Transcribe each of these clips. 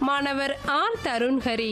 மாணவர் ஆர் தருண்ஹரி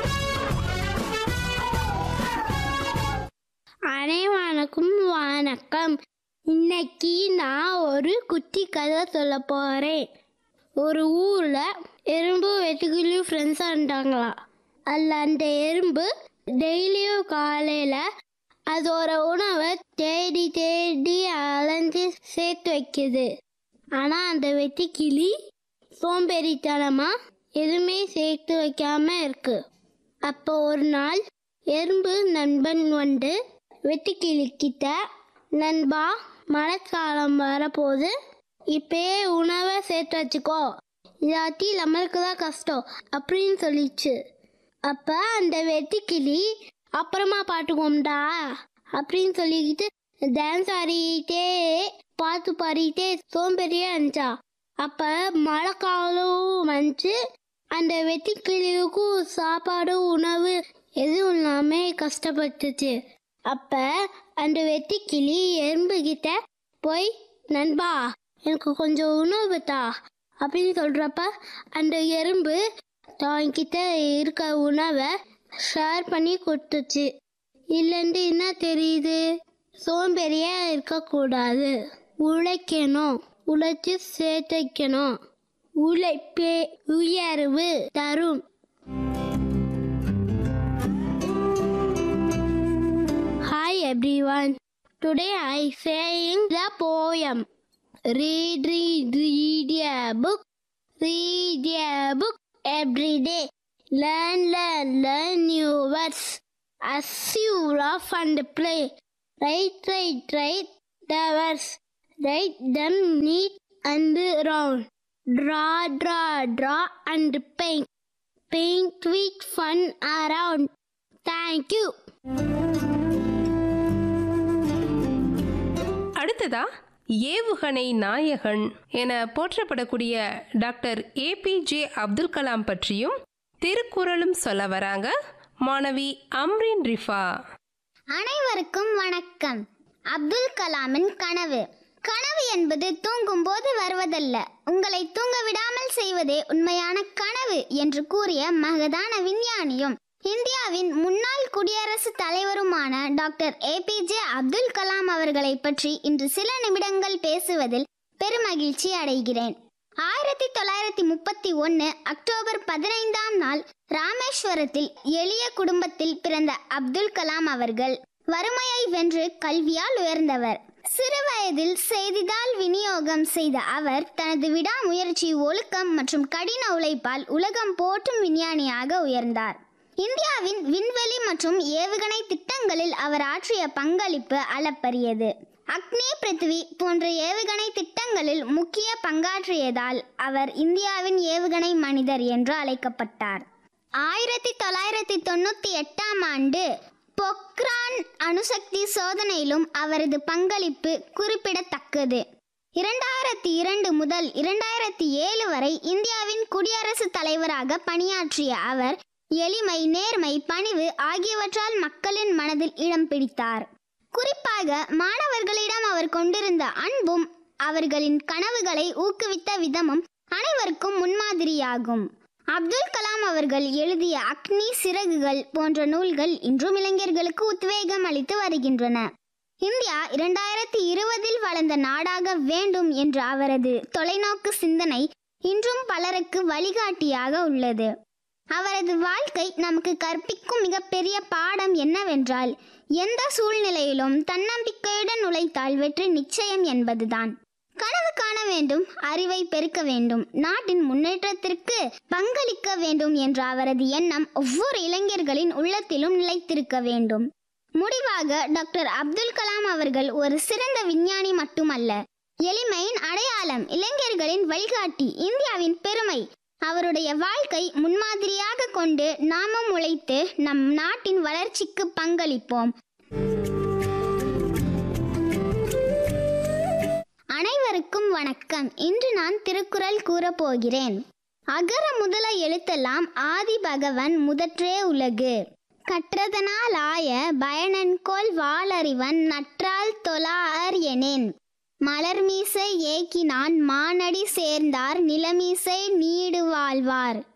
அனைவருக்கும் வணக்கம் இன்னைக்கு நான் ஒரு குட்டி கதை சொல்ல போறேன் ஒரு ஊர்ல எறும்பு வெட்டுக்கிளி ஃப்ரெண்ட்ஸாக இருந்தாங்களா அதில் அந்த எறும்பு டெய்லியும் காலையில அதோட உணவை தேடி தேடி அலைஞ்சு சேர்த்து வைக்குது ஆனா அந்த வெட்டுக்கிளி சோம்பேறித்தனமா எதுவுமே சேர்த்து வைக்காம இருக்கு அப்போ ஒரு நாள் எறும்பு நண்பன் வந்து வெட்டுக்கிளி கிட்ட நண்பா மழைக்காலம் வரப்போகுது இப்பயே உணவை சேர்த்து வச்சுக்கோ இல்லாட்டி நம்மளுக்கு தான் கஷ்டம் அப்படின்னு சொல்லிச்சு அப்ப அந்த வெட்டுக்கிளி அப்புறமா பாட்டுக்கோம்டா அப்படின்னு சொல்லிக்கிட்டு டான்ஸ் ஆடிக்கிட்டே பார்த்து பாடிக்கிட்டே சோம்பேறியா இருந்துச்சா அப்ப மழை காலம் வந்துச்சு அந்த வெட்டுக்கிளியுக்கும் சாப்பாடு உணவு எதுவும் இல்லாம கஷ்டப்பட்டுச்சு அப்ப அந்த வெட்டுக்கிளி எறும்பு கிட்ட போய் நண்பா எனக்கு கொஞ்சம் உணவு தா அப்படின்னு சொல்றப்ப அந்த எறும்பு கிட்ட இருக்க உணவை ஷேர் பண்ணி கொடுத்துச்சு இல்லைன்ட்டு என்ன தெரியுது சோம்பேறியா இருக்கக்கூடாது உழைக்கணும் உழைச்சு சேர்த்துக்கணும் உழைப்பே உயர்வு தரும் Hi everyone. Today I saying the poem. Read, read, read a book. Read a book every day. Learn, learn, learn new words. As you laugh and play. Write, write, write the words. Write them neat and round. Draw, draw, draw and paint. Paint with fun around. Thank you. அடுத்ததா ஏவுகணை நாயகன் என போற்றப்படக்கூடிய doctor APJ Abdul Kalam பற்றியும் திருக்குறளும் சொல்ல வராங்க மாணவி அம்ரின் ரிஃபா அனைவருக்கும் வணக்கம் அப்துல் கலாமின் கனவு கனவு என்பது தூங்கும் போது வருவதல்ல உங்களை தூங்க விடாமல் செய்வதே உண்மையான கனவு என்று கூறிய மகதான விஞ்ஞானியும் இந்தியாவின் முன்னாள் குடியரசுத் தலைவருமான டாக்டர் ஏபிஜே அப்துல் கலாம் அவர்களை பற்றி இன்று சில நிமிடங்கள் பேசுவதில் பெருமகிழ்ச்சி அடைகிறேன் ஆயிரத்தி தொள்ளாயிரத்தி முப்பத்தி ஒன்று அக்டோபர் பதினைந்தாம் நாள் ராமேஸ்வரத்தில் எளிய குடும்பத்தில் பிறந்த அப்துல் கலாம் அவர்கள் வறுமையை வென்று கல்வியால் உயர்ந்தவர் சிறு வயதில் செய்தித்தாள் விநியோகம் செய்த அவர் தனது விடாமுயற்சி ஒழுக்கம் மற்றும் கடின உழைப்பால் உலகம் போற்றும் விஞ்ஞானியாக உயர்ந்தார் இந்தியாவின் விண்வெளி மற்றும் ஏவுகணை திட்டங்களில் அவர் ஆற்றிய பங்களிப்பு அளப்பரியது அக்னி பிருத்வி போன்ற ஏவுகணை திட்டங்களில் முக்கிய பங்காற்றியதால் அவர் இந்தியாவின் ஏவுகணை மனிதர் என்று அழைக்கப்பட்டார் ஆயிரத்தி தொள்ளாயிரத்தி தொண்ணூத்தி எட்டாம் ஆண்டு பொக்ரான் அணுசக்தி சோதனையிலும் அவரது பங்களிப்பு குறிப்பிடத்தக்கது இரண்டாயிரத்தி இரண்டு முதல் இரண்டாயிரத்தி ஏழு வரை இந்தியாவின் குடியரசுத் தலைவராக பணியாற்றிய அவர் எளிமை நேர்மை பணிவு ஆகியவற்றால் மக்களின் மனதில் இடம் பிடித்தார் குறிப்பாக மாணவர்களிடம் அவர் கொண்டிருந்த அன்பும் அவர்களின் கனவுகளை ஊக்குவித்த விதமும் அனைவருக்கும் முன்மாதிரியாகும் அப்துல் கலாம் அவர்கள் எழுதிய அக்னி சிறகுகள் போன்ற நூல்கள் இன்றும் இளைஞர்களுக்கு உத்வேகம் அளித்து வருகின்றன இந்தியா இரண்டாயிரத்தி இருபதில் வளர்ந்த நாடாக வேண்டும் என்ற அவரது தொலைநோக்கு சிந்தனை இன்றும் பலருக்கு வழிகாட்டியாக உள்ளது அவரது வாழ்க்கை நமக்கு கற்பிக்கும் மிகப்பெரிய பாடம் என்னவென்றால் எந்த சூழ்நிலையிலும் தன்னம்பிக்கையுடன் உழைத்தால் வெற்றி நிச்சயம் என்பதுதான் கனவு காண வேண்டும் அறிவை பெருக்க வேண்டும் நாட்டின் முன்னேற்றத்திற்கு பங்களிக்க வேண்டும் என்ற அவரது எண்ணம் ஒவ்வொரு இளைஞர்களின் உள்ளத்திலும் நிலைத்திருக்க வேண்டும் முடிவாக டாக்டர் அப்துல் கலாம் அவர்கள் ஒரு சிறந்த விஞ்ஞானி மட்டுமல்ல எளிமையின் அடையாளம் இளைஞர்களின் வழிகாட்டி இந்தியாவின் பெருமை அவருடைய வாழ்க்கை முன்மாதிரியாக கொண்டு நாமும் உழைத்து நம் நாட்டின் வளர்ச்சிக்கு பங்களிப்போம் அனைவருக்கும் வணக்கம் இன்று நான் திருக்குறள் கூறப் போகிறேன் அகர முதல எழுத்தெல்லாம் ஆதி பகவன் முதற்றே உலகு கற்றதனால் ஆய பயனன்கோல் வாளறிவன் நற்றால் தொழார் எனேன் மலர்மீசை ஏக்கினான் மானடி சேர்ந்தார் நிலமீசை நீடு வாழ்வார்